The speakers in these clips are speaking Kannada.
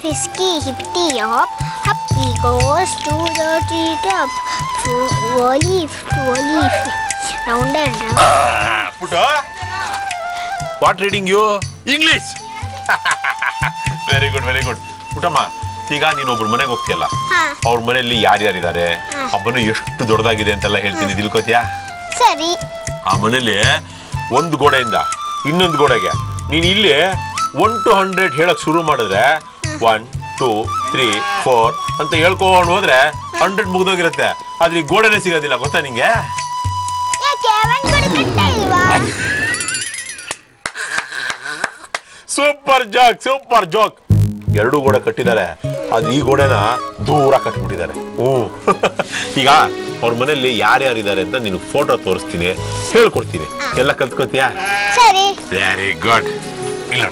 frisky, hippity hop, up he goes to the treetop. To Wally, Wally, round and round. ಪುಟ what reading you English very good very good ಪುಟಮ್ಮ ಈಗ ನೀನು ಒಬ್ರ ಮನೆಗೆ ಹೋಗ್ತೀಯಲ್ಲ ಹಾ. ಅವ್ರ ಮನೆಯಲ್ಲಿ ಯಾರ್ಯಾರಿದ್ದಾರೆ ಆ ಮನೆ ಎಷ್ಟು ದೊಡ್ಡದಾಗಿದೆ ಅಂತೆಲ್ಲ ಹೇಳ್ತೀನಿ ತಿಳ್ಕೊತೀಯಾ ಸರಿ ಆ ಮನೇಲಿ ಒಂದು ಗೋಡೆಯಿಂದ ಇನ್ನೊಂದು ಗೋಡೆಗೆ ನೀನು ಇಲ್ಲಿ ಒನ್ ಟು ಹಂಡ್ರೆಡ್ ಹೇಳಕ್ ಶುರು ಮಾಡಿದ್ರೆ ಒನ್ ಟೂ ತ್ರೀ ಫೋರ್ ಅಂತ ಹೇಳ್ಕೊಂಡು ಹೋದ್ರೆ ಹಂಡ್ರೆಡ್ ಮುಗ್ದೋಗಿರುತ್ತೆ ಆದ್ರೆ ಈ ಗೋಡೆನೇ ಸಿಗೋದಿಲ್ಲ ಗೊತ್ತಾ ನಿಂಗೆ ಯಾಕೆ ಅವನ್ ಕೊಡ್ಕಟ್ಟ ಇಲ್ವಾ ಸೂಪರ್ ಜಾಕ್ ಸೂಪರ್ ಜೋಕ್ ಎರಡು ಗೋಡೆ ಕಟ್ಟಿದ್ದಾರೆ ಅದು ಈ ಗೋಡೆನ ದೂರ ಕಟ್ಬಿಟ್ಟಿದ್ದಾರೆ ಹ್ಮ್ ಈಗ ಅವ್ರ ಮನೆಯಲ್ಲಿ ಯಾರ್ಯಾರಿದ್ದಾರೆ ಅಂತ ನಿನಗೆ ಫೋಟೋ ತೋರಿಸ್ತೀನಿ ಹೇಳ್ಕೊಡ್ತೀನಿ ಎಲ್ಲ ಕಲ್ತ್ಕೋತೀಯಾ ಸರಿ ವೆರಿ ಗುಡ್ ಇಲ್ಲ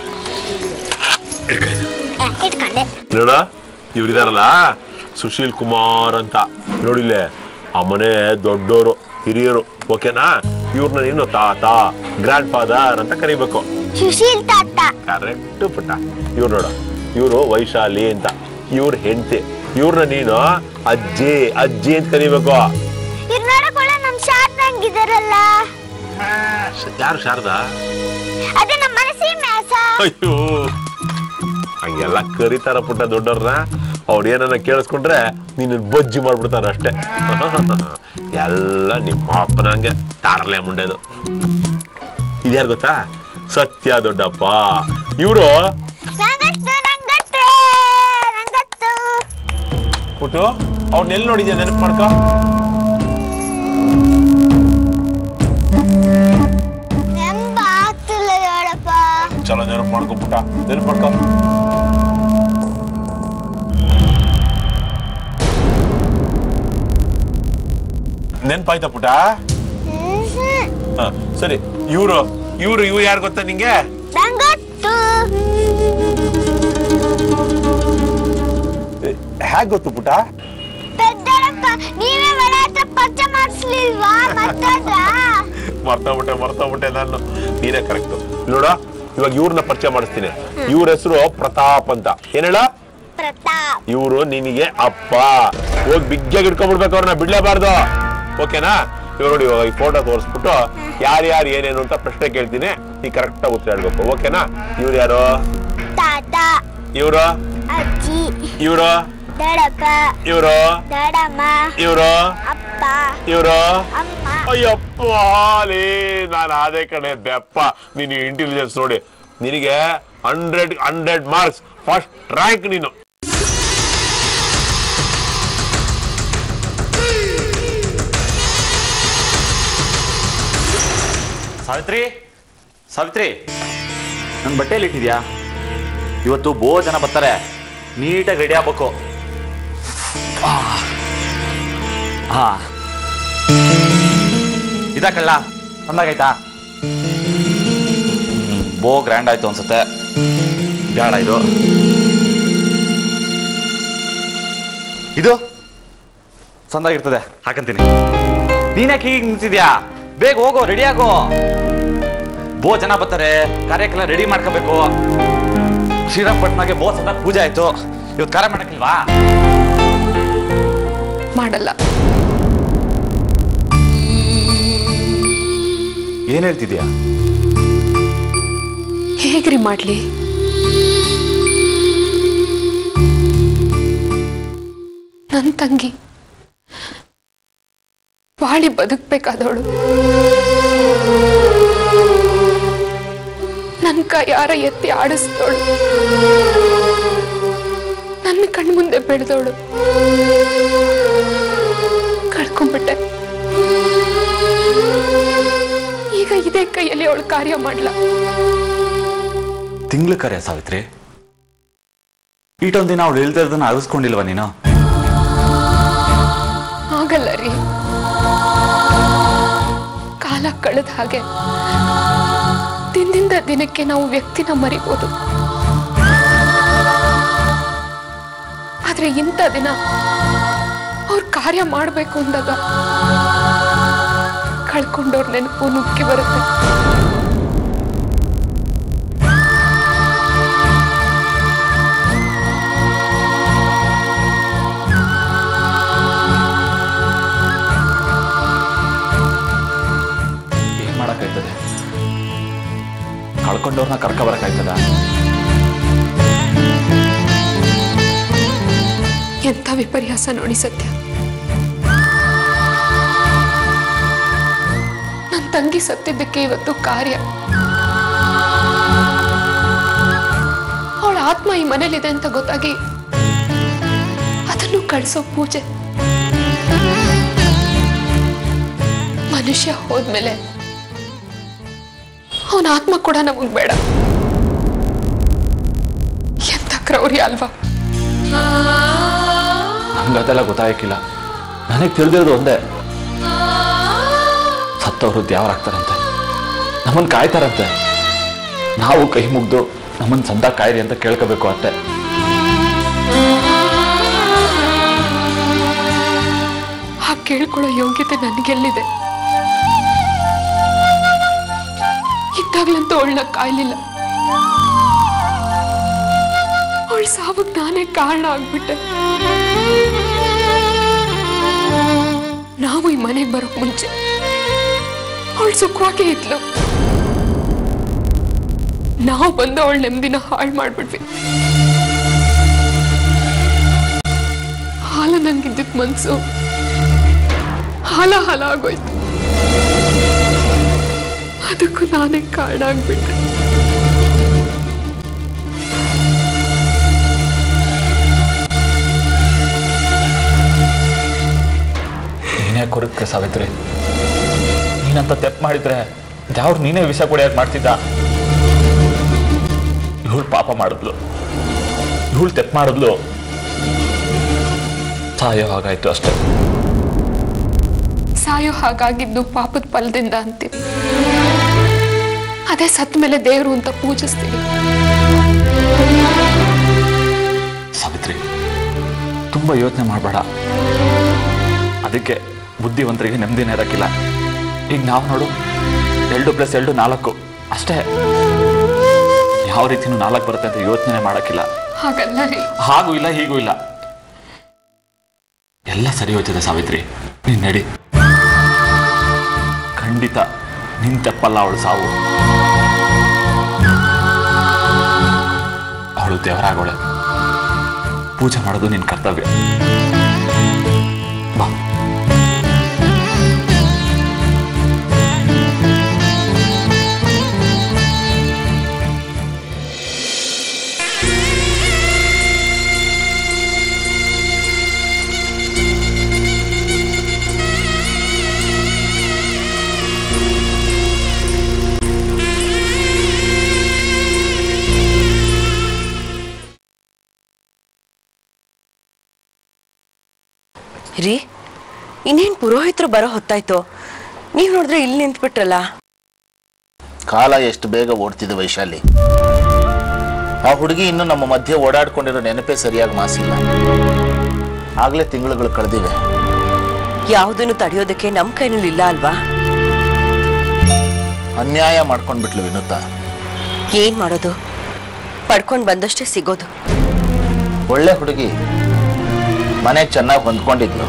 ಆ, ಇಟ್ಕೊಂಡೆ ನೋಡ ಇವ್ರಿದಾರಲ್ಲ ಸುಶೀಲ್ ಕುಮಾರ್ ಅಂತ ನೋಡಿಲ್ಲೇ ಆ ಮನೆ ದೊಡ್ಡೋರು ಹಿರಿಯರು ಓಕೆನಾ ಇವ್ರನ್ನ ನೀನು ತಾತ ಗ್ರ್ಯಾಂಡ್ ಫಾದರ್ ಅಂತ ಕರಿಬೇಕು ಸುಶೀಲ್ ತಾತ ಕರೆಕ್ಟ್ ಪುಟ್ಟ ಇವ್ರು ನೋಡು ಇವರು ವೈಶಾಲಿ ಅಂತ ಇವ್ರ ಹೆಂಡತಿ ಇವ್ರನ್ನ ನೀನು ಅಜ್ಜಿ ಅಜ್ಜಿ ಅಂತ ಕರಿಬೇಕು ಇವ್ರು ನೋಡಕೊಳ್ಳ ನಮ್ ಶಾರ್ದಂಗಿದಾರಲ್ಲ ಯಾರು ಶಾರದಾ ಅದು ನಮ್ಮ ಮನಸ್ಸಿ ಮ್ಯಾಸ ಅಯ್ಯೋ ಹಂಗೆಲ್ಲ ಕರೀತಾರ ಪುಟ್ಟ ದೊಡ್ಡವ್ರನ್ನ ಅವ್ರು ಏನನ್ನ ಕೇಳಿಸ್ಕೊಂಡ್ರೆ ನೀನು ಬಜ್ಜಿ ಮಾಡ್ಬಿಡ್ತಾರ ಅಷ್ಟೇ ಎಲ್ಲ ನಿಮ್ಮ ಅಪ್ಪನಂಗೆ ತಾರಲೆ ಮುಂಡೆದು ಇದ್ಯಾರು ಗೊತ್ತಾ ಸತ್ಯ ದೊಡ್ಡಪ್ಪ ಇವರು ನಂಗತ್ತು ನಂಗತ್ತು ನಂಗತ್ತು ಪುಟ್ಟು ಅವ್ರನ್ನ ಎಲ್ಲಿ ನೋಡಿದ್ಯಾ ನೆನಪು ಮಾಡ್ಕೋ ನೆಂಬ ಆಗ್ತಿಲ್ಲ ನೋಡಪ್ಪ ಚಲೋ ನೆನಪು ಮಾಡ್ಕೊ ಪುಟ್ಟ ನೆನಪು ಮಾಡ್ಕೋ ನೆನ್ಪಾಯ್ತಾ ಪುಟ್ಟ ಹ್ಮ್ ಹ, ಸರಿ ಇವ್ರು ಇವ್ರು ಇವ್ರು ಯಾರು ಗೊತ್ತಾ ನಿಂಗೆ ನಂಗತ್ತು ಹೇಗ್ ಗೊತ್ತು ಪುಟ ಪೆದ್ದರಪ್ಪ ನೀವೇ ಮನೆ ಹತ್ರ ಪರಿಚಯ ಮಾಡಿಸ್ಲಿಲ್ವಾ ಮತ್ತಂದ್ರ ಮರ್ತೋಗ್ಬಿಟ್ಟೆ ಮರ್ತೋಗ್ಬಿಟ್ಟೆ ನಾನು ನೀನೇ ಕರೆಕ್ಟ್ ನೋಡ ಇವಾಗ ಇವ್ರನ್ನ ಪರಿಚಯ ಮಾಡಿಸ್ತೀನಿ ಇವ್ರ ಹೆಸರು ಪ್ರತಾಪ್ ಅಂತ ಏನ್ ಹೇಳ ಪ್ರತಾಪ್ ಇವರು ನಿನಗೆ ಅಪ್ಪ ಹೋಗಿ ಬಿಗ್ಗೆಗೆ ಹಿಡ್ಕೊಂಡ್ಬಿಡ್ಬೇಕು ಅವ್ರನ್ನ ಬಿಡ್ಲೇಬಾರ್ದು ಓಕೆನಾ ಇವಾಗ ನೋಡಿ ಇವಾಗ ಈ ಫೋಟೋ ತೋರಿಸ್ಬಿಟ್ಟು ಯಾರ್ಯಾರು ಏನೇನು ಅಂತ ಪ್ರಶ್ನೆ ಕೇಳ್ತೀನಿ ನೀ ಕರೆಕ್ಟ್ ಆಗಿ ಉತ್ತರ ಹೇಳ್ಬೇಕು ಓಕೆನಾ ಇವ್ರು ಯಾರು ತಾತ ಇವ್ರು ಅಜ್ಜಿ ಇವ್ರು ದಡಪ್ಪ ಇವ್ರು ದಡಮ್ಮ ಇವ್ರು ಅಪ್ಪ ಇವ್ರು ಅಮ್ಮ ಅಯ್ಯಪ್ಪ ಲೇ ನಾನು ಅದೇ ಕಡೆ ಬೆಪ್ಪ ನೀನು ಇಂಟೆಲಿಜೆನ್ಸ್ ನೋಡಿ ನಿನಗೆ hundred hundred marks first rank ನೀನು ಸಾವಿತ್ರಿ ಸಾವಿತ್ರಿ ನನ್ನ ಬಟ್ಟೆಯಲ್ಲಿ ಇಟ್ಟಿದ್ಯಾ ಇವತ್ತು ಬೋ ಜನ ಬರ್ತಾರೆ ನೀಟಾಗಿ ರೆಡಿ ಆಗ್ಬೇಕು ಹಾ ಇದಾ ಕಳ್ಳ ಅಂದಾಗೈತಾ ಹ್ಮ್, ಬೋ ಗ್ರ್ಯಾಂಡ್ ಆಯ್ತು ಅನ್ಸುತ್ತೆ ಬೇಡ ಇದು ಇದು ಸಂದಾಗಿರ್ತದೆ ಹಾಕಂತೀನಿ ನೀನ್ಯಾಕೆ ಹೀಗೆ ನಿಂತಿದ್ಯಾ ಬೇಗ ಹೋಗೋ ರೆಡಿ ಆಗೋ ಬೋ ಜನ ಬರ್ತಾರೆ ಕಾರ್ಯಕ್ಕೆಲ್ಲ ರೆಡಿ ಮಾಡ್ಕೋಬೇಕು ಶ್ರೀರಂಗಪಟ್ಟಣಗೆ ಬೋ ಸದ ಪೂಜೆ ಆಯ್ತು ಇವತ್ತು ಕಾರ್ಯ ಮಾಡಕ್ಕಿಲ್ವಾ ಮಾಡಲ್ಲ ಏನ್ ಹೇಳ್ತಿದ್ಯಾ ಹೇಗ್ರಿ ಮಾಡ್ಲಿ ನನ್ ತಂಗಿ ಬಾಳಿ ಬದುಕ್ಬೇಕಾದವಳು ನನ್ ಯಾರ ಎತ್ತಿ ಆಡಿಸ್ದವಳು ನನ್ನ ಕಣ್ಮುಂದೆ ಬೆಳೆದವಳು ಕಳ್ಕೊಂಡ್ಬಿಟ್ಟೆ ಈಗ ಇದೇ ಕೈಯಲ್ಲಿ ಅವಳು ಕಾರ್ಯ ಮಾಡ್ಲಾ ತಿಂಗ್ಳು ಕಾರ್ಯ ಸಾವಿತ್ರಿ ಈಟೊಂದು ದಿನ ಅವಳು ಹೇಳ್ತಿರೋದನ್ನ ಅರಿಸ್ಕೊಂಡಿಲ್ವಾ ನೀನು ಆಗಲ್ಲ ರೀ ಕಾಲ ಕಳೆದ ಹಾಗೆ ದಿನದಿಂದ ದಿನಕ್ಕೆ ನಾವು ವ್ಯಕ್ತಿನ ಮರಿಬೋದು ಆದ್ರೆ ಇಂಥ ದಿನ ಅವ್ರ ಕಾರ್ಯ ಮಾಡಬೇಕು ಅಂದಾಗ ಕಳ್ಕೊಂಡವ್ರ ನೆನಪು ನುಗ್ಗಿ ಬರುತ್ತೆ ಕಳ್ಕೊಂಡವ್ರನ್ನ ಕರ್ಕ ಬರಕಾಯ್ತದ ಎಂಥ ವಿಪರ್ಯಾಸ ನೋಡಿ ಸತ್ಯ ನನ್ನ ತಂಗಿ ಸತ್ತಿದ್ದಕ್ಕೆ ಇವತ್ತು ಕಾರ್ಯ ಅವಳ ಆತ್ಮ ಈ ಮನೇಲಿದೆ ಅಂತ ಗೊತ್ತಾಗಿ ಅದನ್ನು ಕಳಿಸೋ ಪೂಜೆ ಮನುಷ್ಯ ಹೋದ್ಮೇಲೆ ಅವನ ಆತ್ಮ ಕೂಡ ನಮಗ್ ಬೇಡ ಎಂತ ಕ್ರೌರ್ಯ ಅಲ್ವಾ ಹಂಗದೆಲ್ಲ ಗೊತ್ತಾಗಿಲ್ಲ ನನಗೆ ತಿಳಿದಿರೋದು ಒಂದೇ ಸತ್ತವರು ದ್ಯಾವರಾಗ್ತಾರಂತೆ ನಮ್ಮನ್ನು ಕಾಯ್ತಾರಂತೆ ನಾವು ಕೈ ಮುಗ್ದು ನಮ್ಮನ್ನು ಸಂತ ಕಾಯಿರಿ ಅಂತ ಕೇಳ್ಕೋಬೇಕು ಅಷ್ಟೇ ಆ ಕೇಳ್ಕೊಳ್ಳೋ ಯೋಗ್ಯತೆ ನನಗೆಲ್ಲಿದೆ ಇದ್ದಾಗ್ಲಂತೂ ಅವಳನ್ನ ಕಾಯ್ಲಿಲ್ಲ ಅವಳ ಸಾವಕ್ ನಾನೇ ಕಾರಣ ಆಗ್ಬಿಟ್ಟೆ ನಾವು ಈ ಮನೆಗೆ ಬರೋಕ್ ಮುಂಚೆ ಅವಳು ಸುಖವಾಗೇ ಇದ್ಲು ನಾವು ಬಂದು ಅವಳ ನೆಮ್ಮದಿನ ಹಾಳು ಮಾಡ್ಬಿಟ್ವಿ ಹಾಲ ನನ್ಗಿದ್ದಿದ್ ಮನ್ಸು ಹಾಲ ಹಾಲ ಆಗೋಯ್ತು ಅದಕ್ಕೂ ನಾನೇ ಕಾರಣ ಆಗ್ಬಿಟ್ಟೆ ನೀನೇ ಕೊರಕ್ಕೆ ಸಾವಿತ್ರಿ ನೀನಂತ ತೆಪ್ಪು ಮಾಡಿದ್ರೆ ದ್ಯಾವ್ರು ನೀನೇ ವಿಷ ಕುಡಿಯೋಕೆ ಮಾಡ್ತಿದ್ದ ಇವಳು ಪಾಪ ಮಾಡಿದ್ಲು ಇವಳು ತೆಪ್ಪು ಮಾಡಿದ್ಲು ಸಾಯೋ ಹಾಗಾಯ್ತು ಅಷ್ಟೇ ಸಾಯೋ ಹಾಗಾಗಿದ್ದು ಪಾಪದ ಫಲದಿಂದ ಅಂತೀವಿ ಅದೇ ಸತ್ ಮೇಲೆ ದೇವರು ಅಂತ ಪೂಜಿಸ್ತೀವಿ ಸಾವಿತ್ರಿ ತುಂಬ ಯೋಚನೆ ಮಾಡಬೇಡ ಅದಕ್ಕೆ ಬುದ್ಧಿವಂತರಿಗೆ ನೆಮ್ಮದಿನೇ ಇರಕ್ಕಿಲ್ಲ ಈಗ ನಾವು ನೋಡು ಎರಡು ಪ್ಲಸ್ ಎರಡು ನಾಲ್ಕು ಅಷ್ಟೇ ಯಾವ ರೀತಿನೂ ನಾಲ್ಕು ಬರುತ್ತೆ ಅಂತ ಯೋಚನೆ ಮಾಡೋಕ್ಕಿಲ್ಲ ಹಾಗಲ್ಲ ರೀ ಹಾಗೂ ಇಲ್ಲ ಹೀಗೂ ಇಲ್ಲ ಎಲ್ಲ ಸರಿ ಹೋಗ್ತದೆ ಸಾವಿತ್ರಿ ನೀನ್ ನಡಿ ಖಂಡಿತ ನಿನ್ ತಪ್ಪಲ್ಲ ಅವಳು ಸಾವು ಅವಳು ದೇವರಾಗೋಳೆ ಪೂಜೆ ಮಾಡೋದು ನಿನ್ ಕರ್ತವ್ಯ ಬಾ ರೀ ಇನ್ನೇನು ಪುರೋಹಿತರು ಬರೋ ಹೊತ್ತಾಯ್ತು ನೀವು ನೋಡಿದ್ರೆ ಇಲ್ಲಿ ನಿಂತ್ಬಿಟ್ರಲ್ಲ ಕಾಲ ಎಷ್ಟು ಬೇಗ ಓಡ್ತಿದೆ ವೈಶಾಲಿ ಆ ಹುಡುಗಿ ಇನ್ನು ನಮ್ಮ ಮಧ್ಯೆ ಓಡಾಡ್ಕೊಂಡಿರೋ ನೆನಪೇ ಸರಿಯಾಗಿ ಮಾಸಿಲ್ಲ ಆಗ್ಲೇ ತಿಂಗಳುಗಳು ಕಳೆದಿವೆ ಯಾವುದನ್ನು ತಡೆಯೋದಕ್ಕೆ ನಮ್ಮ ಕೈನಲ್ಲಿ ಇಲ್ಲ ಅಲ್ವಾ ಅನ್ಯಾಯ ಮಾಡ್ಕೊಂಡ್ಬಿಟ್ಲು ವಿನುತ ಏನ್ ಮಾಡೋದು ಪಡ್ಕೊಂಡು ಬಂದಷ್ಟೇ ಸಿಗೋದು ಒಳ್ಳೆ ಹುಡುಗಿ ಮನೆಗೆ ಚೆನ್ನಾಗಿ ಹೊಂದ್ಕೊಂಡಿದ್ಲು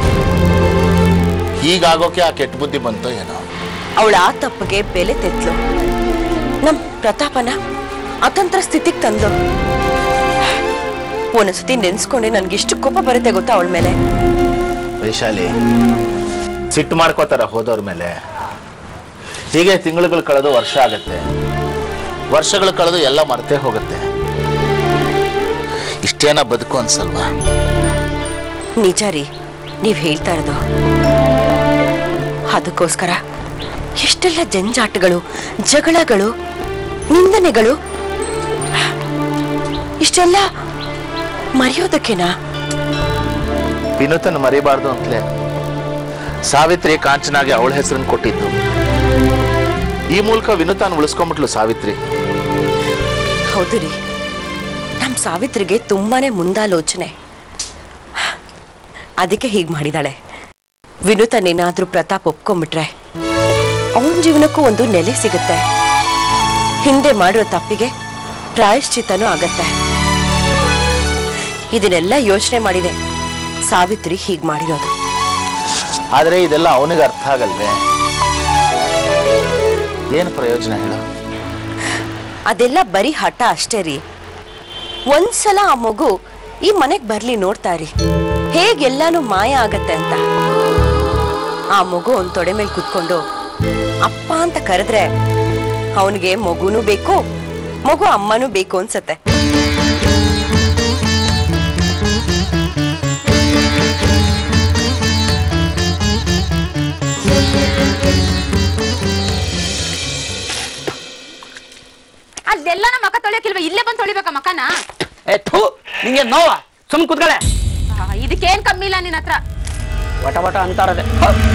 ಹೀಗಾಗೋಕೆ ಆ ಕೆಟ್ಟ ಬುದ್ಧಿ ಬಂತೋ ಏನೋ ಅವಳ ಆ ತಪ್ಪಿಗೆ ಬೆಲೆ ತೆತ್ಲು ನಮ್ ಪ್ರತಾಪನ ಅತಂತ್ರ ಸ್ಥಿತಿಗೆ ತಂದು ಒಂದೊಂದ್ಸತಿ ನೆನ್ಸ್ಕೊಂಡೆ ನನ್ಗೆ ಎಷ್ಟು ಕೋಪ ಬರುತ್ತೆ ಗೊತ್ತಾ ಅವಳ ಮೇಲೆ ವೈಶಾಲಿ ಸಿಟ್ಟು ಮಾಡ್ಕೋತಾರ ಹೋದವ್ರ ಮೇಲೆ ಹೀಗೆ ತಿಂಗಳುಗಳು ಕಳೆದು ವರ್ಷ ಆಗತ್ತೆ ವರ್ಷಗಳು ಕಳೆದು ಎಲ್ಲ ಮರ್ತೇ ಹೋಗುತ್ತೆ ಇಷ್ಟೇನ ಬದುಕು ಅನ್ಸಲ್ವಾ ನಿಜ ರೀ ನೀವ್ ಹೇಳ್ತಾ ಇರೋದು ಅದಕ್ಕೋಸ್ಕರ ಎಷ್ಟೆಲ್ಲ ಜಂಜಾಟಗಳು ಜಗಳಗಳು ನಿಂದನೆಗಳು ಇಷ್ಟೆಲ್ಲ ಮರೆಯೋದಕ್ಕೆನಾ ವಿನೂತನ್ ಮರಿಬಾರ್ದು ಅಂತಲೇ ಸಾವಿತ್ರಿ ಕಾಂಚನಾಗೆ ಅವಳ ಹೆಸರನ್ನು ಕೊಟ್ಟಿದ್ದು ಈ ಮೂಲಕ ವಿನೂತನ್ ಉಳಿಸ್ಕೊಂಡ್ಬಿಟ್ಲು ಸಾವಿತ್ರಿ ಹೌದು ರೀ ನಮ್ ಸಾವಿತ್ರಿಗೆ ತುಂಬಾನೇ ಮುಂದಾಲೋಚನೆ ಅದಕ್ಕೆ ಹೀಗ್ ಮಾಡಿದಾಳೆ ವಿನುತನೇನಾದ್ರೂ ಪ್ರತಾಪ್ ಒಪ್ಕೊಂಡ್ಬಿಟ್ರೆ ಅವನ ಜೀವನಕ್ಕೂ ಒಂದು ನೆಲೆ ಸಿಗುತ್ತೆ ಹಿಂದೆ ಮಾಡಿರೋ ತಪ್ಪಿಗೆ ಪ್ರಾಯಶ್ಚಿತ್ತನೂ ಆಗತ್ತೆ ಇದನ್ನೆಲ್ಲ ಯೋಚನೆ ಮಾಡಿದೆ ಸಾವಿತ್ರಿ ಹೀಗ್ ಮಾಡಿರೋದು ಆದರೆ ಇದೆಲ್ಲ ಅವನಿಗೆ ಅರ್ಥ ಆಗಲ್ವೇ ಏನು ಪ್ರಯೋಜನ ಹೇಳು ಅದೆಲ್ಲ ಬರೀ ಹಠ ಅಷ್ಟೇ ರೀ ಒಂದ್ಸಲ ಆ ಮಗು ಈ ಮನೆಗ್ ಬರ್ಲಿ ನೋಡ್ತಾರಿ ಹೇಗೆಲ್ಲಾನು ಮಾಯ ಆಗತ್ತೆ ಅಂತ ಆ ಮಗು ಒಂದ್ ತೊಡೆ ಮೇಲೆ ಕುತ್ಕೊಂಡು ಅಪ್ಪ ಅಂತ ಕರೆದ್ರೆ ಅವನಿಗೆ ಮಗುನೂ ಬೇಕು ಮಗು ಅಮ್ಮನೂ ಬೇಕು ಅನ್ಸತ್ತೆ ಅಲ್ಲೆಲ್ಲ ನಮ್ಮ ಮಕ್ಕ ತೊಳಿಯಕ್ಕಿಲ್ವ ಇಲ್ಲೇ ಬಂದು ತೊಳಿಬೇಕಾ ಮಕ್ಕನ ಏ ಥೂ ನಿಂಗೆ ನೋವ ಸುಮ್ ಕುತ್ಕಳೆ ಇದಕ್ಕೇನ್ ಕಮ್ಮಿ ಇಲ್ಲ ನಿನ್ನ ಹತ್ರ ವಟ ವಟ ಅಂತಾರದೆ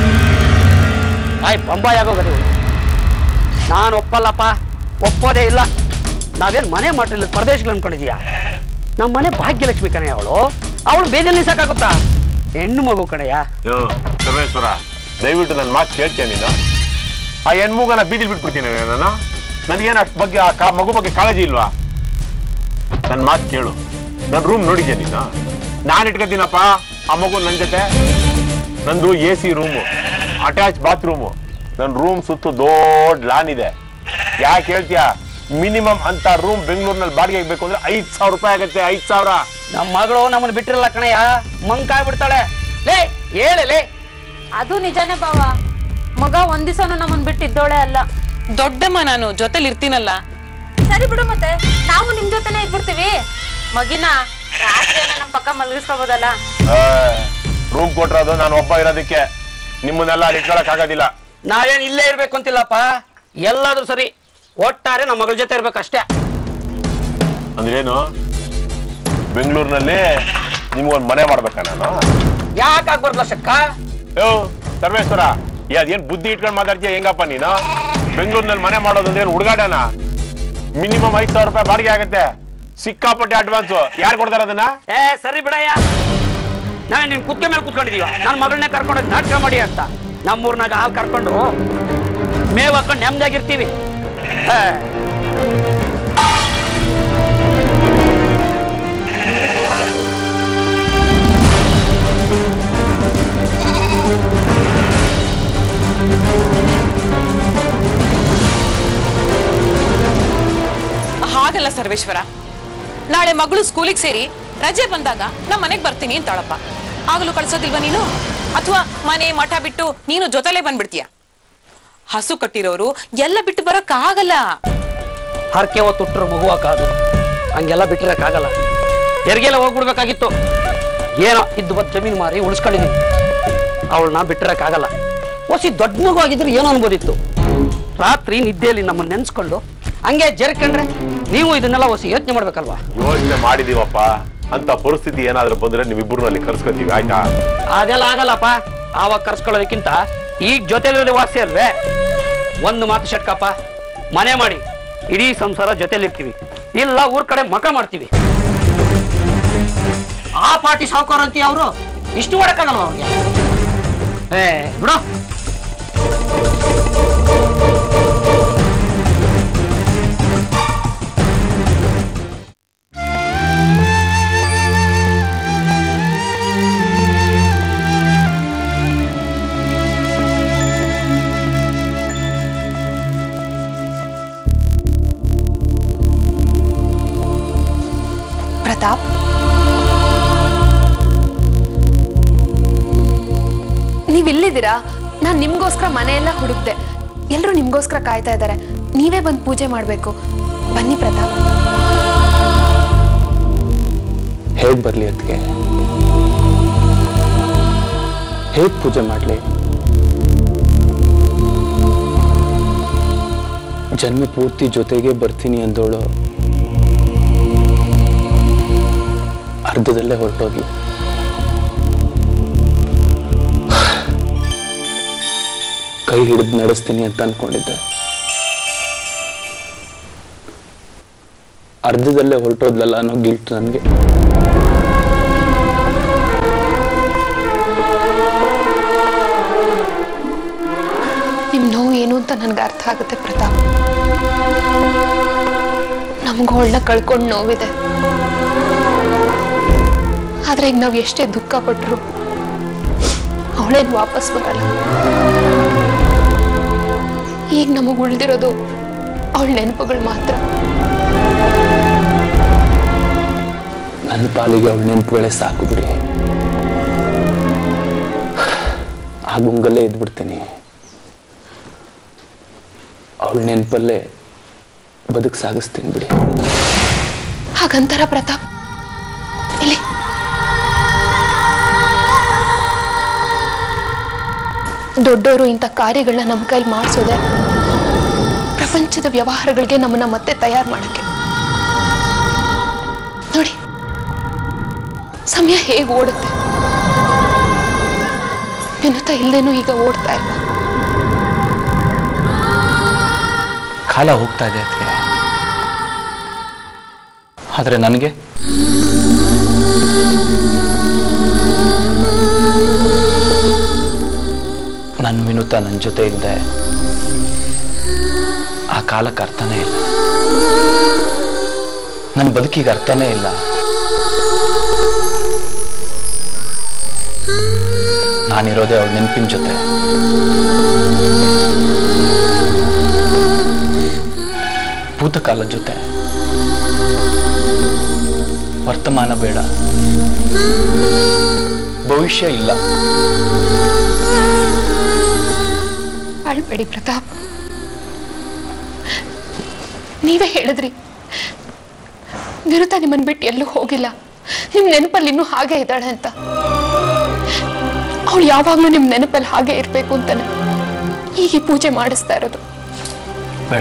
ಆಯ್ ಬೊಂಬಾಯಿ ಆಗೋಗದೆ ನಾನು ಒಪ್ಪಲ್ಲಪ್ಪ ಒಪ್ಪೋದೇ ಇಲ್ಲ ನಾವೇನ್ ಮನೆ ಮಾಡಿಲ್ಲ ಪ್ರದೇಶಗಳು ಅನ್ಕೊಂಡಿದೀಯಾ ನಮ್ಮ ಮನೆ ಭಾಗ್ಯಲಕ್ಷ್ಮಿ ಕಣೆ ಅವಳು ಅವಳು ಬೇಜಲ್ಲಿ ಸಾಕಾಗುತ್ತಾ ಹೆಣ್ಣು ಮಗು ಕಣಯ್ಯ ಯೋ ಸರ್ವೇಶ್ವರ ದಯವಿಟ್ಟು ನನ್ನ ಮಾತು ಕೇಳ್ತೀಯ ನೀನು ಆ ಹೆಣ್ಮೂಗನ ಬೀದಿಲ್ ಬಿಟ್ಬಿಡ್ತೀನಿ ನಾನು ನನಗೇನು ಅಷ್ಟು ಬಗ್ಗೆ ಆ ಕಾ- ಮಗು ಬಗ್ಗೆ ಕಾಳಜಿ ಇಲ್ವಾ ನನ್ನ ಮಾತು ಕೇಳು ನನ್ನ ರೂಮ್ ನೋಡಿದ್ಯಾ ನೀನು ನಾನು ಇಟ್ಕೊತೀನಪ್ಪ ಆ ಮಗು ನನ್ನ ಜೊತೆ ನಂದು A C room attach bathroom ನನ್ನ ರೂಮ್ ಸುತ್ತು ದೊಡ್ಡ ಲಾನ್ ಇದೆ ಯಾಕೆ ಹೇಳ್ತೀಯಾ ಮಿನಿಮಮ್ ಅಂತ ರೂಮ್ ಬೆಂಗಳೂರಿನಲ್ಲಿ ಬಾಡಿಗೆ ಬೇಕು ಅಂದ್ರೆ ಐದ್ ಸಾವಿರ ರೂಪಾಯಿ ಆಗುತ್ತೆ ಐದ್ ಸಾವಿರ ನಮ್ಮ ಮಗಳು ನಮ್ಮನ್ನ ಬಿಟ್ಟಿರಲ್ಲ ಕಣಯ್ಯ ಮಂಕಾಯ್ ಬಿಡ್ತಾಳೆ ಲೇ ಹೇಳೆ ಲೇ ಅದು ನಿಜಾನೇ ಬಾವ ಮಗ ಒಂದ್ ದಿವಸನು ನಮ್ಮನ್ ಬಿಟ್ಟಿದ್ದೋಳೆ ಅಲ್ಲ ದೊಡ್ಡಮ್ಮ ನಾನು ಜೊತೆಲಿ ಇರ್ತೀನಲ್ಲ ಸರಿ ಬಿಡು ಮತ್ತೆ ನಾವು ನಿಮ್ ಜೊತೆನೆ ಇದ್ಬಿಡ್ತೀವಿ ಮಗಿನ ರಾತ್ರಿ ನಮ್ ಪಕ್ಕ ಮಲಗಿಸ್ಕೋಬೋದಲ್ಲ ರೂಮ್ ಕೊಟ್ರದು ನಾನು ಒಬ್ಬ ಇರೋದಕ್ಕೆ ನಿಮ್ಮನ್ನೆಲ್ಲ ಅಲ್ಲಿ ಇಟ್ಕೊಳಕ್ ಆಗೋದಿಲ್ಲ ನಾವೇನ್ ಇಲ್ಲೇ ಇರ್ಬೇಕು ಅಂತಿಲ್ಲಪ್ಪ ಎಲ್ಲಾದ್ರೂ ಸರಿ ಒಟ್ಟಾರೆ ನಮ್ಮ ಮಗಳ ಜೊತೆ ಇರ್ಬೇಕಷ್ಟೇ ಅಂದ್ರೇನು ಬೆಂಗಳೂರಿನಲ್ಲಿ ನಿಮ್ಗೊಂದು ಮನೆ ಮಾಡ್ಬೇಕಾ ನಾನು ಯಾಕೆ ಆಗ್ಬಾರ್ದು ಶಕ್ಕ ಯೋ ಸರ್ವೇಶ್ವರ ಅದೇನ್ ಬುದ್ಧಿ ಇಟ್ಕೊಂಡು ಮಾತಾಡ್ತೀಯ ಹೆಂಗಪ್ಪ ನೀನು ಬೆಂಗಳೂರಿನಲ್ಲಿ ಮನೆ ಮಾಡೋದು ಅಂದ್ರೆ ಹುಡುಗಾಡನ ಮಿನಿಮಮ್ ಐದ್ ಸಾವಿರ ರೂಪಾಯಿ ಬಾಡಿಗೆ ಆಗುತ್ತೆ ಸಿಕ್ಕಾಪಟ್ಟೆ ಅಡ್ವಾನ್ಸ್ ಯಾರು ಕೊಡ್ತಾರ ಅದನ್ನ ಏ ಸರಿ ಬಿಡಯ್ಯ ನಾವೇ ನಿನ್ ಕುತ್ಕೆ ಮೇಲೆ ಕುತ್ಕೊಂಡಿದೀವ ನನ್ನ ಮಗಳನ್ನೇ ಕರ್ಕೊಂಡು ಹೋಗಿ ನಾಟಕ ಮಾಡಿ ಅಂತ ನಮ್ಮೂರ್ನಾಗ ಹಾಲು ಕರ್ಕೊಂಡು ಮೇವ್ ಹಾಕೊಂಡು ನೆಮ್ಮದಿಯಾಗಿರ್ತೀವಿ ಹೇ. ಹಾಗಲ್ಲ ಸರ್ವೇಶ್ವರ ನಾಳೆ ಮಗಳು ಸ್ಕೂಲಿಗೆ ಸೇರಿ ರಜೆ ಬಂದಾಗ ನಮ್ಮ ಮನೆಗೆ ಬರ್ತೀನಿ ಅಂತಾಳಪ್ಪ ಆಗಲೂ ಕಳ್ಸೋದಿಲ್ವಾ ನೀನು ಅಥವಾ ಮನೆ ಮಠ ಬಿಟ್ಟು ನೀನು ಜೊತೆಲೇ ಬಂದ್ಬಿಡ್ತೀಯ ಹಸು ಕಟ್ಟಿರೋರು ಎಲ್ಲ ಬಿಟ್ಟು ಬರೋಕ್ಕಾಗಲ್ಲ ಹರಕೆ ಹೊತ್ತುಟ್ರು ಮಗುವಾಕಾದು ಹಂಗೆಲ್ಲ ಬಿಟ್ಟಿರಕ್ಕಾಗಲ್ಲ ಹೆರಿಗೆಲ್ಲ ಹೋಗ್ಬಿಡ್ಬೇಕಾಗಿತ್ತು ಏನೋ ಇದ್ದು ಬದ್ ಜಮೀನು ಮಾರಿ ಉಳಿಸ್ಕೊಂಡಿದೀನಿ ಅವಳನ್ನ ಬಿಟ್ಟಿರಕ್ಕಾಗಲ್ಲ ಒಸಿ ದೊಡ್ಡ ಮಗು ಆಗಿದ್ರೆ ಏನೋ ಅನ್ಬೋದಿತ್ತು ರಾತ್ರಿ ನಿದ್ದೆಯಲ್ಲಿ ನಮ್ಮನ್ನ ನೆನ್ಸ್ಕೊಂಡು ಹಂಗೆ ಜರ್ಕಂಡ್ರೆ ನೀವು ಇದನ್ನೆಲ್ಲ ಒಸಿ ಯೋಚನೆ ಮಾಡ್ಬೇಕಲ್ವಾ ಯೋಚನೆ ಮಾಡಿದೀವಪ್ಪ ಅಂತ ಪರಿಸ್ಥಿತಿ ಏನಾದ್ರೂ ಬಂದ್ರೆ ನೀವಿಬ್ರು ಅಲ್ಲಿ ಕರ್ಸ್ಕೊತೀವಿ ಆಯ್ತಾ ಅದೆಲ್ಲ ಆಗಲ್ಲಪ್ಪ ಆವಾಗ ಕರ್ಸ್ಕೊಳ್ಳೋದಕ್ಕಿಂತ ಈಗ ಜೊತೆಲಿರೋದೇ ವಾಸಿ ಅಲ್ವೇ ಒಂದು ಮಾತು ಶಟ್ಕಪ್ಪ ಮನೆ ಮಾಡಿ ಇಡೀ ಸಂಸಾರ ಜೊತೆಲಿರ್ತೀವಿ ಇಲ್ಲ ಊರ್ ಕಡೆ ಮಕ ಮಾಡ್ತೀವಿ ಆ ಪಾರ್ಟಿ ಸಾವುಕಾರ ಅಂತೀಯ ಅವರು ಇಷ್ಟು ಮಾಡಕ್ಕಾಗಲ್ವ ಅವ್ರಿಗೆ ಏ ಬಿಡು ಪ್ರತಾಪ್ ನೀವ್ ಇಲ್ಲಿದ್ದೀರಾ ನಾನ್ ನಿಮ್ಗೋಸ್ಕರ ಮನೆಯೆಲ್ಲ ಹುಡುಕ್ದೆ ಎಲ್ರು ನಿಮ್ಗೋಸ್ಕರ ಕಾಯ್ತಾ ಇದ್ದಾರೆ ನೀವೇ ಬಂದು ಪೂಜೆ ಮಾಡ್ಬೇಕು ಬನ್ನಿ ಪ್ರತಾಪ್ ಹೇಗ್ ಬರ್ಲಿ ಅದಕ್ಕೆ ಹೇಗ್ ಪೂಜೆ ಮಾಡ್ಲಿ ಜನ್ಮ ಪೂರ್ತಿ ಜೊತೆಗೆ ಬರ್ತೀನಿ ಅಂದೋಳು ಅರ್ಧದಲ್ಲೇ ಹೊರಟೋದ್ಲು ಕೈ ಹಿಡಿದು ನಡೆಸ್ತೀನಿ ಅಂತ ಅನ್ಕೊಂಡಿದ್ದೆ ಅರ್ಧದಲ್ಲೇ ಹೊರಟೋದ್ಲಲ್ಲ ಅನ್ನೋ ಗಿಲ್ಟ್ ನನಗೆ ನಿಮ್ ನೋವು ಏನು ಅಂತ ನನ್ಗೆ ಅರ್ಥ ಆಗುತ್ತೆ ಪ್ರತಾಪ್ ನಮ್ಗೋಳ್ನ ಕಳ್ಕೊಂಡು ನೋವಿದೆ ಆದ್ರೆ ಈಗ ನಾವ್ ಎಷ್ಟೇ ದುಃಖ ಪಟ್ರು ಅವಳೇನ್ ವಾಪಸ್ ಬರಲ್ಲ ಈಗ ನಮಗ್ ಉಳ್ದಿರೋದು ಅವಳ ನೆನಪುಗಳು ಮಾತ್ರ ನನ್ನ ಪಾಲಿಗೆ ಅವಳ ನೆನಪುಗಳೇ ಸಾಕು ಬಿಡಿ ಆ ಗುಂಗಲ್ಲೇ ಇದ್ಬಿಡ್ತೀನಿ ಅವಳ ನೆನಪಲ್ಲೇ ಬದುಕು ಸಾಗಿಸ್ತೀನಿ ಬಿಡಿ ಹಾಗಂತಾರ ಪ್ರತಾಪ್ ಇಲ್ಲಿ ದೊಡ್ಡವರು ಇಂಥ ಕಾರ್ಯಗಳನ್ನ ನಮ್ಮ ಕೈಲಿ ಮಾಡಿಸೋದೆ ಪ್ರಪಂಚದ ವ್ಯವಹಾರಗಳಿಗೆ ನಮ್ಮನ್ನ ಮತ್ತೆ ತಯಾರು ಮಾಡಕ್ಕೆ ನೋಡಿ ಸಮಯ ಹೇಗೆ ಓಡುತ್ತೆ ವಿನುತ ಇಲ್ದೇನೂ ಈಗ ಓಡ್ತಾ ಇಲ್ಲ ಕಾಲ ಹೋಗ್ತಾ ಇದೆ ಅದಕ್ಕೆ ಆದರೆ ನನಗೆ ನನ್ನ ವಿನುತ ನನ್ನ ಜೊತೆ ಇದ್ದೆ ಆ ಕಾಲಕ್ಕೆ ಅರ್ಥನೇ ಇಲ್ಲ ನನ್ನ ಬದುಕಿಗೆ ಅರ್ಥನೇ ಇಲ್ಲ ನಾನಿರೋದೇ ಅವಳ ನೆನಪಿನ ಜೊತೆ ಭೂತಕಾಲದ ಜೊತೆ ವರ್ತಮಾನ ಬೇಡ ಭವಿಷ್ಯ ಇಲ್ಲ ಅಳ್ಬೇಡಿ ಪ್ರತಾಪ್ ನೀವೇ ಹೇಳಿದ್ರಿ ವಿರುತ ನಿಮ್ಮನ್ ಬಿಟ್ಟು ಎಲ್ಲೂ ಹೋಗಿಲ್ಲ ನಿಮ್ ನೆನಪಲ್ಲಿ ಇನ್ನೂ ಹಾಗೆ ಇದ್ದಾಳೆ ಅಂತ ಅವಳು ಯಾವಾಗ್ಲೂ ನಿಮ್ ನೆನಪಲ್ಲಿ ಹಾಗೆ ಇರ್ಬೇಕು ಅಂತಾನೆ ಈಗ ಈ ಪೂಜೆ ಮಾಡಿಸ್ತಾ ಇರೋದು ಬೇಡ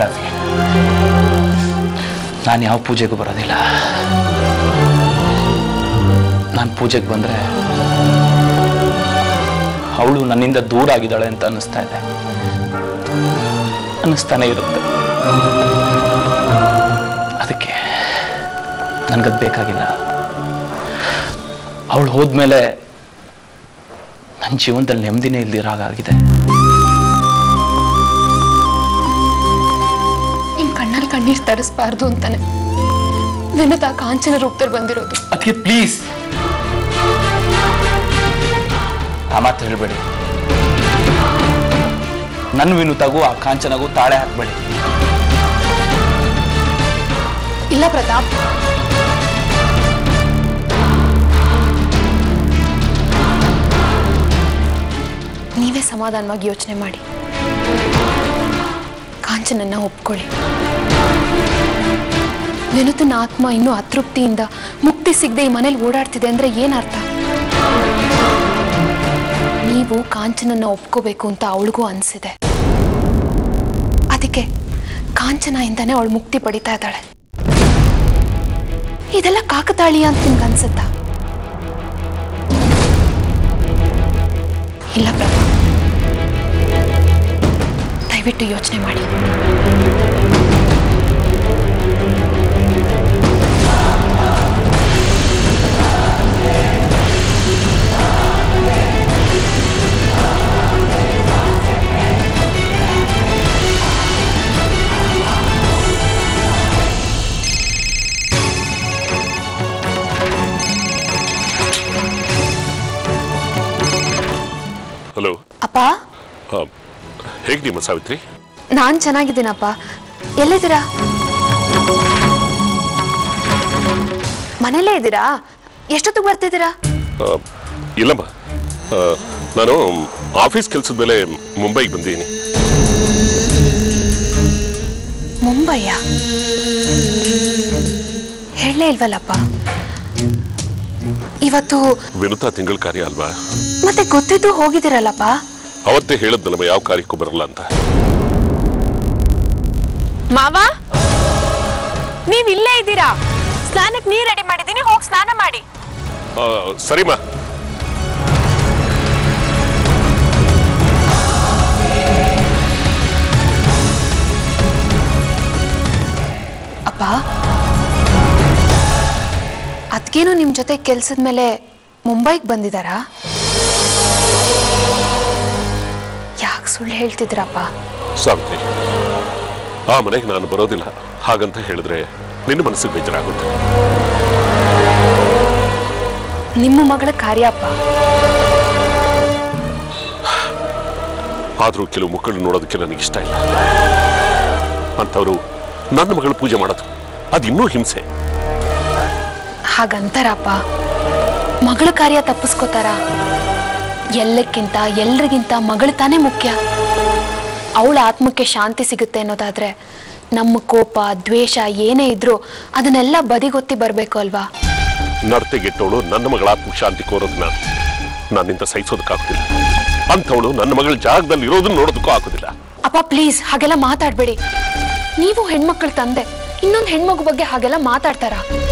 ನಾನು ಯಾವ ಪೂಜೆಗೂ ಬರೋದಿಲ್ಲ ನಾನು ಪೂಜೆಗೆ ಬಂದ್ರೆ ಅವಳು ನನ್ನಿಂದ ದೂರ ಆಗಿದ್ದಾಳೆ ಅಂತ ಅನ್ನಿಸ್ತಾ ಇದೆ ಅನ್ನಿಸ್ತಾನೆ ಇರುತ್ತೆ ಅದಕ್ಕೆ ನನ್ಗದು ಬೇಕಾಗಿಲ್ಲ ಅವಳು ಹೋದ್ಮೇಲೆ ನನ್ನ ಜೀವನದಲ್ಲಿ ನೆಮ್ಮದಿನೇ ಇಲ್ದಿರಾಗಿದೆ ನಿಮ್ ಕಣ್ಣಲ್ಲಿ ಕಣ್ಣೀರ್ ತರಿಸ್ಬಾರ್ದು ಅಂತಾನೆ ವಿನುತ ಕಾಂಚನ ರೂಪದಲ್ಲಿ ಬಂದಿರೋದು ಅದಕ್ಕೆ ಪ್ಲೀಸ್ ಆ ಮಾತು ಹೇಳ್ಬೇಡಿ ನನ್ನ ವಿನುತಾಗೂ ಆ ಕಾಂಚನಗೂ ತಾಳೆ ಹಾಕ್ಬೇಡಿ ಇಲ್ಲ ಪ್ರತಾಪ್ ನೀವೇ ಸಮಾಧಾನವಾಗಿ ಯೋಚನೆ ಮಾಡಿ ಕಾಂಚನನ್ನ ಒಪ್ಕೊಳ್ಳಿ ವಿನುತನ ಆತ್ಮ ಇನ್ನೂ ಅತೃಪ್ತಿಯಿಂದ ಮುಕ್ತಿ ಸಿಗದೆ ಈ ಮನೇಲಿ ಓಡಾಡ್ತಿದೆ ಅಂದ್ರೆ ಏನರ್ಥ ನೀವು ಕಾಂಚನನ್ನ ಒಪ್ಕೋಬೇಕು ಅಂತ ಅವಳಿಗೂ ಅನ್ಸಿದೆ ಅದಕ್ಕೆ ಕಾಂಚನ ಇಂದಾನೆ ಅವಳು ಮುಕ್ತಿ ಪಡಿತಾ ಇದ್ದಾಳೆ ಇದೆಲ್ಲ ಕಾಕತಾಳೀಯ ಅಂತ ನಿಮ್ಗೆ ಅನ್ಸುತ್ತಾ ಇಲ್ಲ ಪ್ರಭಾ ದಯವಿಟ್ಟು ಯೋಚನೆ ಮಾಡಿ ಹಲೋ ಅಪ್ಪ ಹೇಗೆ ನಿಮ್ಮ ಸಾವಿತ್ರಿ ನಾನ್ ಚೆನ್ನಾಗಿದ್ದೀನಪ್ಪ ಎಲ್ಲಿದ್ದೀರಾ ಮನೇಲೇ ಇದ್ದೀರಾ ಎಷ್ಟೊತ್ತಿಗೆ ಬರ್ತಿದ್ದೀರಾ ಆ, ಇಲ್ಲಮ್ಮ ಆ, ನಾನು ಆಫೀಸ್ ಕೆಲಸದ ಮೇಲೆ ಮುಂಬೈಗೆ ಬಂದಿದ್ದೀನಿ ಮುಂಬೈಯ ಹೇಳಲೇ ಇಲ್ವಲ್ಲಪ್ಪ ಇವತ್ತು ವಿನುತಾ ತಿಂಗಳ ಕಾರ್ಯ ಅಲ್ವಾ ಮತ್ತೆ ಗೊತ್ತಿದ್ದು ಹೋಗಿದ್ದೀರಲ್ಲಪ್ಪ ಅವತ್ತೇ ಹೇಳದ್ನಲ್ಲಮ್ಮ ಯಾವ ಕಾರ್ಯಕ್ಕೂ ಬರಲ್ಲ ಅಂತ ಮಾವ ನೀವ್ ಇಲ್ಲೇ ಇದ್ದೀರಾ ಸ್ನಾನಕ್ ನೀರ್ ರೆಡಿ ಮಾಡಿದ್ದೀನಿ ಹೋಗಿ ಸ್ನಾನ ಮಾಡಿ ಆ, ಸರಿಮಾ ಅಪ್ಪ ಅದ್ಕೇನು ನಿಮ್ ಜೊತೆ ಕೆಲ್ಸದ ಮೇಲೆ ಮುಂಬೈಗೆ ಬಂದಿದಾರಾ ಯಾಕೆ ಸುಳ್ಳು ಹೇಳ್ತಿದ್ರಪ್ಪ ಸಾವಿತ್ರಿ ಆ ಮನೆಗೆ ನಾನು ಬರೋದಿಲ್ಲ ಹಾಗಂತ ಹೇಳಿದ್ರೆ ನಿನ್ನ ಮನಸ್ಸಿಗೆ ಬೇಜಾರಾಗುತ್ತೆ ನಿಮ್ಮ ಮಗಳ ಕಾರ್ಯ ಅಪ್ಪ ಆದ್ರೂ ಕೆಲವು ಮಕ್ಕಳು ನೋಡೋದಕ್ಕೆ ನನಗೆ ಇಷ್ಟ ಇಲ್ಲ ಅಂಥವ್ರು ನನ್ನ ಮಗಳು ಪೂಜೆ ಮಾಡೋದು ಅದಿನ್ನೂ ಹಿಂಸೆ ಹಾಗಂತಾರಪ್ಪ ಮಗಳ ಕಾರ್ಯ ತಪ್ಪಿಸ್ಕೋತಾರ ಎಲ್ಲಕ್ಕಿಂತ ಎಲ್ರಿಗಿಂತ ಮಗಳು ತಾನೇ ಮುಖ್ಯ ಅವಳ ಆತ್ಮಕ್ಕೆ ಶಾಂತಿ ಸಿಗುತ್ತೆ ಅನ್ನೋದಾದ್ರೆ ನಮ್ಮ ಕೋಪ ದ್ವೇಷ ಏನೇ ಇದ್ರೂ ಅದನ್ನೆಲ್ಲ ಬದಿಗೊತ್ತಿ ಬರಬೇಕು ಅಲ್ವಾ ನರ್ತೆಗೆಟ್ಟವಳು ನನ್ನ ಮಗಳ ಆತ್ಮಶಾಂತಿ ಕೋರೋದನ್ನ ನನ್ನಿಂದ ಸಹಿಸೋದಕ್ಕಾಗೋದಿಲ್ಲ ಅಂಥವಳು ನನ್ನ ಮಗಳ ಜಾಗದಲ್ಲಿ ಇರೋದನ್ನ ನೋಡೋದಕ್ಕೂ ಆಗೋದಿಲ್ಲ ಅಪ್ಪ ಪ್ಲೀಸ್ ಹಾಗೆಲ್ಲ ಮಾತಾಡ್ಬೇಡಿ ನೀವು ಹೆಣ್ಮಕ್ಳ ತಂದೆ ಇನ್ನೊಂದು ಹೆಣ್ಮಗು ಬಗ್ಗೆ ಹಾಗೆಲ್ಲ ಮಾತಾಡ್ತಾರ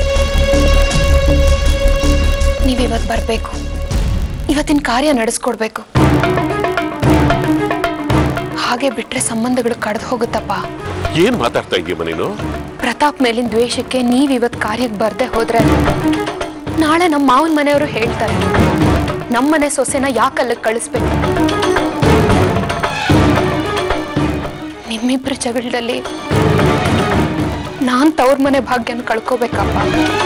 ನೀವಿವತ್ ಬರ್ಬೇಕು ಇವತ್ತಿನ ಕಾರ್ಯ ನಡೆಸ್ಕೊಡ್ಬೇಕು ಹಾಗೆ ಬಿಟ್ರೆ ಸಂಬಂಧಗಳು ಕಡ್ದು ಹೋಗುತ್ತಪ್ಪ ಏನ್ ಮಾತಾಡ್ತಾ ಇದೀಯಮ್ಮ ನೀನು ಪ್ರತಾಪ್ ಮೇಲಿನ ದ್ವೇಷಕ್ಕೆ ನೀವ್ ಇವತ್ ಕಾರ್ಯಕ್ಕೆ ಬರ್ದೆ ಹೋದ್ರೆ ನಾಳೆ ನಮ್ಮ ಮಾವನ ಮನೆಯವರು ಹೇಳ್ತಾರೆ ನಮ್ಮನೆ ಸೊಸೆನ ಯಾಕಲ್ಲಿಗೆ ಕಳಿಸ್ಬೇಕು ನಿಮ್ಮಿಬ್ಬರ ಜಗಳದಲ್ಲಿ ನಾನ್ ತವ್ರ ಮನೆ ಭಾಗ್ಯನ ಕಳ್ಕೋಬೇಕಪ್ಪ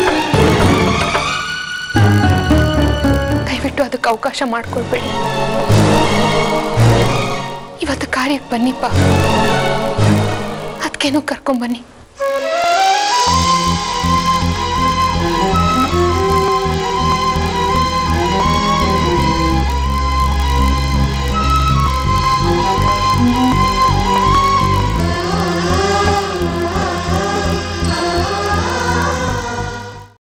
ದಯವಿಟ್ಟು ಅದಕ್ಕೆ ಅವಕಾಶ ಮಾಡ್ಕೊಳ್ಬೇಡಿ ಇವತ್ತು ಕಾರ್ಯಕ್ಕೆ ಬನ್ನಿಪ್ಪ ಅದಕ್ಕೇನು ಕರ್ಕೊಂಬನ್ನಿ